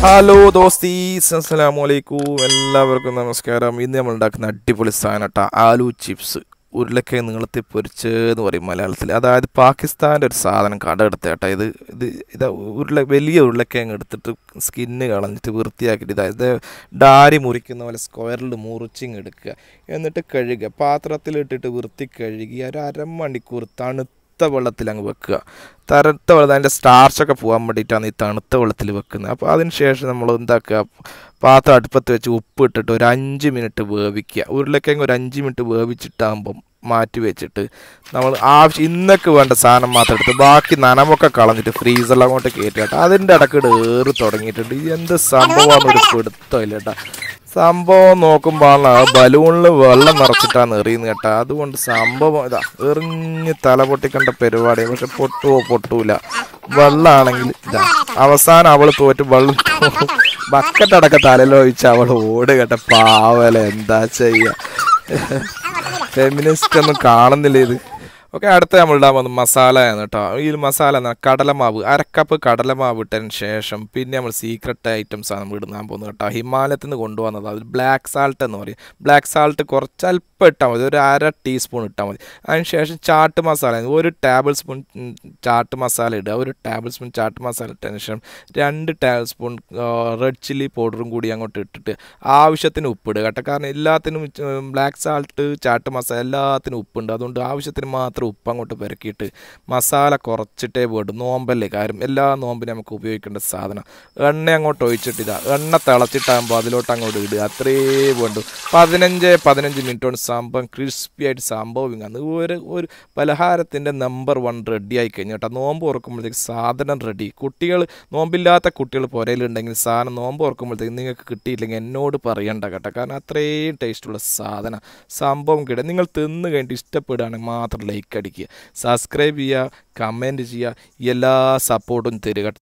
hello ദോസ്തീസ് അസ്സലാമു അലൈക്കും എല്ലാവർക്കും നമസ്കാരം ഇന്ന് നമ്മൾ ഉണ്ടാക്കുന്ന അടിപൊളി സാധനം കേട്ടോ ആലു ചിപ്സ് ഉരുളക്കിഴങ്ങ് നീളത്തിൽ പൊരിച്ചെന്ന് പറയും മലയാളത്തിൽ അതായത് പാകിസ്ഥാൻ്റെ ഒരു സാധനം കട എടുത്ത കേട്ടോ ഇത് ഇത് ഇത് ഉരുള വലിയ ഉരുളക്കിഴങ്ങ് എടുത്തിട്ട് സ്കിന്ന് കളഞ്ഞിട്ട് വൃത്തിയാക്കിയിട്ട് ഇതാ ഇത് ഡാരി മുറിക്കുന്ന പോലെ സ്ക്വയറിൽ മുറിച്ചിങ് എടുക്കുക എന്നിട്ട് കഴുകുക പാത്രത്തിലിട്ടിട്ട് വൃത്തി കഴുകി ഒരു അരമണിക്കൂർ തണുത്ത വെള്ളത്തിൽ അങ്ങ് വെക്കുക തണുത്ത വെള്ളം അതിൻ്റെ സ്റ്റാർച്ചൊക്കെ പോകാൻ വേണ്ടിയിട്ടാണ് ഈ തണുത്ത വെള്ളത്തിൽ വെക്കുന്നത് അപ്പോൾ അതിന് ശേഷം നമ്മൾ എന്താക്കുക പാത്രം അടുപ്പത്ത് വെച്ച് ഉപ്പ് ഇട്ടിട്ട് ഒരു അഞ്ച് മിനിറ്റ് വേവിക്കുക ഉരുളക്കിഴങ്ങ് ഒരു അഞ്ച് മിനിറ്റ് വേവിച്ചിട്ടാകുമ്പം മാറ്റി വെച്ചിട്ട് നമ്മൾ ആവശ്യം ഇന്നൊക്കെ വേണ്ട സാധനം മാത്രം എടുത്ത് ബാക്കി നനമൊക്കെ കളഞ്ഞിട്ട് ഫ്രീസറിൽ അങ്ങോട്ട് കയറ്റിയിട്ട് അതിൻ്റെ ഇടയ്ക്ക് ഏറി തുടങ്ങിയിട്ടുണ്ട് ഇത് എന്ത് സംഭവമാണ് ഒരു പിടുത്തമില്ല കേട്ടോ സംഭവം നോക്കുമ്പോൾ ബലൂണിൽ വെള്ളം നിറച്ചിട്ടാണ് എറിയുന്നത് കേട്ടോ അതുകൊണ്ട് സംഭവം ഇതാ എറിഞ്ഞ് തല പൊട്ടിക്കേണ്ട പരിപാടി പക്ഷെ പൊട്ടുവോ പൊട്ടൂല വെള്ളമാണെങ്കിൽ ഇതാ അവസാനം അവൾ തോറ്റ് വെള്ളം ബക്കറ്റ് അടക്കം തലയിലൊഴിച്ച് അവൾ ഓട് കേട്ട പാവല എന്താ ചെയ്യുക ഫെമിനിസ്റ്റ് ഒന്നും കാണുന്നില്ല ഇത് ഓക്കെ അടുത്ത നമ്മൾ ഇടാൻ പോകുന്നത് മസാലയാണ് കേട്ടോ ഈ മസാല എന്നാ കടലമാവ് അരക്കപ്പ് കടലമാവ് ഇട്ടതിന് ശേഷം പിന്നെ നമ്മൾ സീക്രട്ട് ഐറ്റംസ് ആണ് നമ്മൾ ഇടാൻ പോകുന്നത് കേട്ടോ ഹിമാലയത്തിൽ നിന്ന് കൊണ്ടുവന്നത് അത് ബ്ലാക്ക് സാൾട്ട് എന്ന് പറയും ബ്ലാക്ക് സാൾട്ട് കുറച്ച് അല്പം ഇട്ടാൽ മതി ഒരു അര ടീസ്പൂൺ ഇട്ടാൽ മതി അതിന് ശേഷം ചാട്ട് മസാല ഒരു ടേബിൾ സ്പൂൺ ചാട്ട് മസാല ഇടുക ഒരു ടേബിൾ സ്പൂൺ ചാട്ട് മസാല ഇട്ടതിന് ശേഷം രണ്ട് ടേബിൾ സ്പൂൺ റെഡ് ചില്ലി പൗഡറും കൂടി അങ്ങോട്ട് ഇട്ടിട്ട് ആവശ്യത്തിന് ഉപ്പിടുക കേട്ടോ കാരണം എല്ലാത്തിനും ബ്ലാക്ക് സാൾട്ട് ചാട്ട് മസാല എല്ലാത്തിനും ഉപ്പുണ്ട് അതുകൊണ്ട് ആവശ്യത്തിന് മാത്രം ഉപ്പ് അങ്ങോട്ട് പെരക്കിയിട്ട് മസാല കുറച്ചിട്ടേ പോയിട്ടു നോമ്പല്ലേ കാര്യം എല്ലാ നോമ്പിനും നമുക്ക് ഉപയോഗിക്കേണ്ട സാധനം എണ്ണ അങ്ങോട്ട് ഒഴിച്ചിട്ട് ഇതാ എണ്ണ തിളച്ചിട്ടാകുമ്പോൾ അതിലോട്ട് അങ്ങോട്ട് ഇടുക അത്രേ വേണ്ടു പതിനഞ്ച് പതിനഞ്ച് മിനിറ്റ് കൊണ്ട് സംഭവം ക്രിസ്പി ആയിട്ട് സംഭവം ഇങ്ങനെ ഒരു ഒരു പലഹാരത്തിൻ്റെ നമ്പർ വൺ റെഡി ആയി കഴിഞ്ഞു കേട്ടോ നോമ്പ് ഓർക്കുമ്പോഴത്തേക്ക് സാധനം റെഡി കുട്ടികൾ നോമ്പില്ലാത്ത കുട്ടികൾ പുരയിലുണ്ടെങ്കിൽ സാധനം നോമ്പ് ഓർക്കുമ്പോഴത്തേക്ക് നിങ്ങൾക്ക് കിട്ടിയില്ലെങ്കിൽ എന്നോട് പറയണ്ട കേട്ടോ കാരണം അത്രയും ടേസ്റ്റുള്ള സാധനം സംഭവം കിട്ടുക നിങ്ങൾ തിന്ന് കഴിഞ്ഞിട്ട് ഇഷ്ടപ്പെടുകയാണെങ്കിൽ മാത്രം ലൈക്ക് അടിക്കുക സബ്സ്ക്രൈബ് ചെയ്യുക കമൻറ്റ് ചെയ്യുക എല്ലാ സപ്പോർട്ടും തരിക